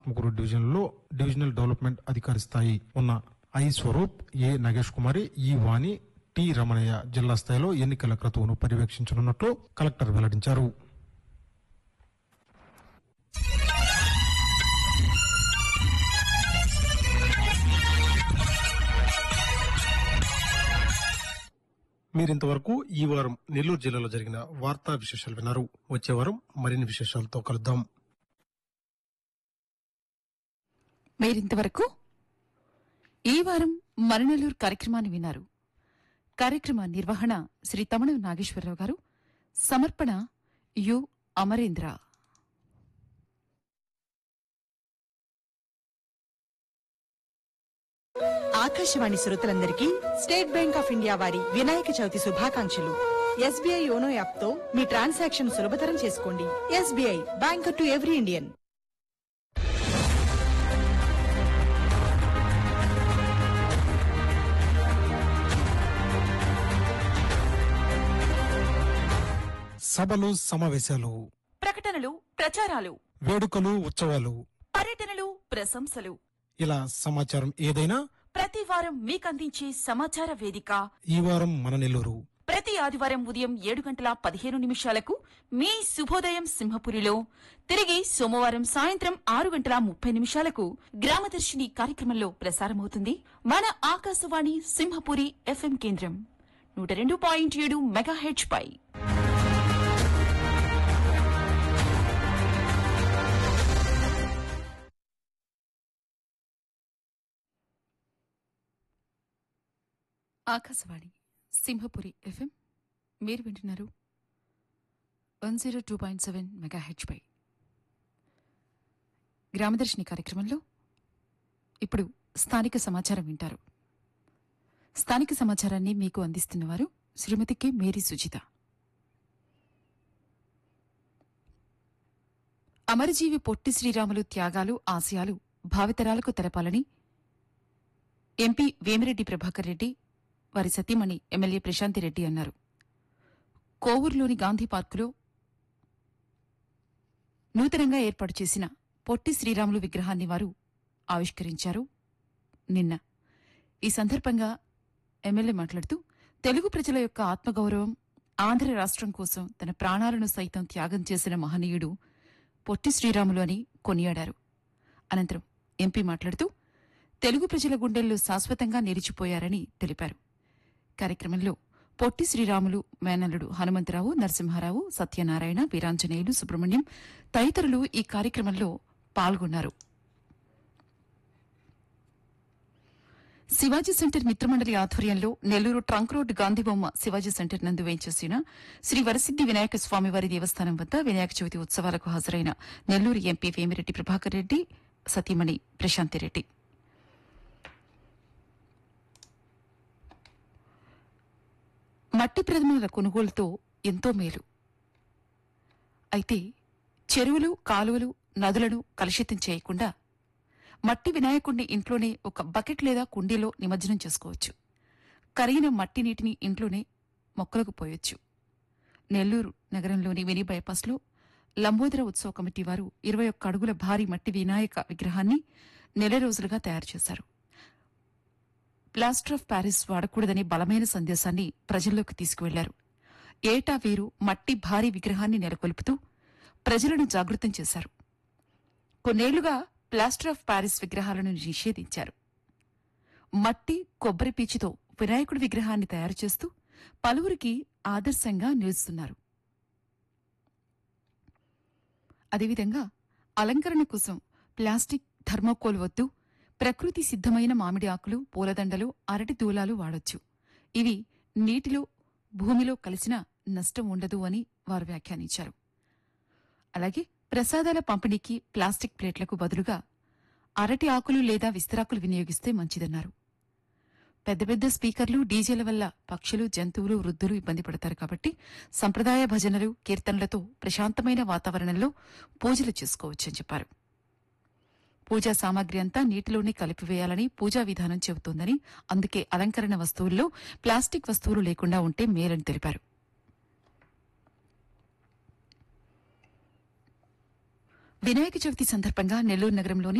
ముగ్గురు డివిజన్లలో divisional development అధికారి స్థాయి ఉన్న I Swaroop A Nagesh Kumari E Vani T Ramanaiah జిల్లా స్థాయిలో ఎన్నికల క్రతువును పర్యవేక్షించనున్నట్లు కలెక్టర్ వెల్లడించారు మీరింతవరకు ఈ వారం నెల్లూరు జిల్లాలో జరిగిన వార్తా విశేషాలు విన్నారు వచ్చే వారం మరిన్ని విశేషాలతో కలుద్దాం మీరింతవరకు ఈ వారం మరణలూరు కార్యక్రమాన్ని విన్నారు కార్యక్రమ నిర్వహణ శ్రీ తమణ నాగేశ్వరరావు గారు సమర్పణ యు అమరేంద్ర ఆకాశవాణి శ్రోతలందరికీ స్టేట్ బ్యాంక్ ఆఫ్ ఇండియా వారి వినాయక చవితి శుభాకాంక్షలు ఎస్బీఐ యోనో యాప్ తో మీ ట్రాన్సాక్షన్ సులభతరం చేసుకోండి SBI bank to every Indian సభలు సమావేశాలు ప్రకటనలు ప్రచారాలు వేడుకలు ఉత్సవాలు పర్యటనలు ప్రశంసలు ఇలా సమాచారం ఏదైనా ప్రతి వారం మీకందించే సమాచార వేదిక ఈ వారం మన నెల్లూరు ప్రతి ఆదివారం ఉదయం ఏడు గంటల పదిహేను నిమిషాలకు మీ శుభోదయం సింహపురిలో తిరిగి సోమవారం సాయంత్రం ఆరు గంటల ముప్పై నిమిషాలకు గ్రామదర్శిని కార్యక్రమంలో ప్రసారమవుతుంది మన ఆకాశవాణి సింహపురి ఎఫ్ఎం కేంద్రం నూట రెండు పాయింట్ ఏడు మెగాహెచ్ పై ఆకాశవాణి సింహపురి ఎఫ్ఎం మీరు వింటున్నారు one zero two point seven mega హెచ్పై గ్రామదర్శిని కార్యక్రమంలో ఇప్పుడు స్థానిక సమాచారం వింటారు స్థానిక సమాచారాన్ని మీకు అందిస్తున్నవారు శ్రీమతి కె మేరీ సుజిత అమరజీవి పొట్టి శ్రీరాములు త్యాగాలు ఆశయాలు భావితరాలకు తెలపాలని ఎంపీ వేమిరెడ్డి ప్రభాకర్ రెడ్డి వారి సతీమణి ఎమ్మెల్యే ప్రశాంతి రెడ్డి అన్నారు కోవూరులోని గాంధీ పార్కులో నూతనంగా ఏర్పాటు చేసిన పొట్టి శ్రీరాములు విగ్రహాన్ని వారు ఆవిష్కరించారు నిన్న ఈ సందర్భంగా ఎమ్మెల్యే మాట్లాడుతూ తెలుగు ప్రజల యొక్క ఆత్మగౌరవం ఆంధ్ర రాష్ట్రం కోసం తన ప్రాణాలను సైతం త్యాగం చేసిన మహనీయుడు పొట్టి శ్రీరాములు అని కొనియాడారు అనంతరం ఎంపీ మాట్లాడుతూ తెలుగు ప్రజల గుండెల్లో శాశ్వతంగా నిలిచిపోయారని తెలిపారు కార్యక్రమంలో పొట్టి శ్రీరాములు మేనల్లుడు హనుమంతరావు నరసింహారావు సత్యనారాయణ వీరాంజనేయులు సుబ్రహ్మణ్యం తదితరులు ఈ కార్యక్రమంలో పాల్గొన్నారు శివాజీ సెంటర్ మిత్రమండలి ఆధ్వర్యంలో Nellore trunk road Gandhibomma Shivaji centre నందు వేయించేసిన శ్రీ వరసిద్ది వినాయక స్వామివారి దేవస్థానం వద్ద వినాయక చవితి ఉత్సవాలకు హాజరైన నెల్లూరు ఎంపీ వేమిరెడ్డి ప్రభాకర్ రెడ్డి సతీమణి ప్రశాంతిరెడ్డి మట్టి ప్రతిమల కొనుగోలుతో ఎంతో మేలు అయితే చెరువులు కాలువలు నదులను కలుషితం చేయకుండా మట్టి వినాయకుడిని ఇంట్లోనే ఒక బకెట్ లేదా కుండీలో నిమజ్జనం చేసుకోవచ్చు కరిగిన మట్టి నీటిని ఇంట్లోనే మొక్కలకు పోయొచ్చు నెల్లూరు నగరంలోని మినీ బైపాస్లో లంబోదర ఉత్సవ కమిటీ వారు ఇరవై ఒక్క అడుగుల భారీ మట్టి వినాయక విగ్రహాన్ని నెల రోజులుగా తయారు చేశారు ప్లాస్టర్ ఆఫ్ ప్యారిస్ వాడకూడదనే బలమైన సందేశాన్ని ప్రజల్లోకి తీసుకువెళ్లారు ఏటా వీరు మట్టి భారీ విగ్రహాన్ని నెలకొల్పుతూ ప్రజలను జాగృతం చేశారు కొన్నేళ్లుగా ప్లాస్టర్ ఆఫ్ ప్యారిస్ విగ్రహాలను నిషేధించారు మట్టి కొబ్బరి పీచుతో వినాయకుడి విగ్రహాన్ని తయారు చేస్తూ పలువురికి ఆదర్శంగా నిలుస్తున్నారు అదేవిధంగా అలంకరణ కోసం ప్లాస్టిక్ థర్మోకోల్ వద్దు ప్రకృతి సిద్ధమైన మామిడి ఆకులు పూలదండలు అరటి దూలాలు వాడొచ్చు ఇవి నీటిలో భూమిలో కలిసిన నష్టం ఉండదు అని వారు వ్యాఖ్యానించారు అలాగే ప్రసాదాల పంపిణీకి ప్లాస్టిక్ ప్లేట్లకు బదులుగా అరటి ఆకులు లేదా విస్తరాకులు వినియోగిస్తే మంచిదన్నారు పెద్ద పెద్ద స్పీకర్లు డీజేల వల్ల పక్షులు జంతువులు వృద్ధులు ఇబ్బంది పడతారు కాబట్టి సంప్రదాయ భజనలు కీర్తనలతో ప్రశాంతమైన వాతావరణంలో పూజలు చేసుకోవచ్చని చెప్పారు పూజా సామాగ్రి అంతా నీటిలోనే కలిపివేయాలని పూజా విధానం చెబుతోందని అందుకే అలంకరణ వస్తువుల్లో ప్లాస్టిక్ వస్తువులు లేకుండా ఉంటే మేలని తెలిపారు వినాయక చవితి సందర్భంగా నెల్లూరు నగరంలోని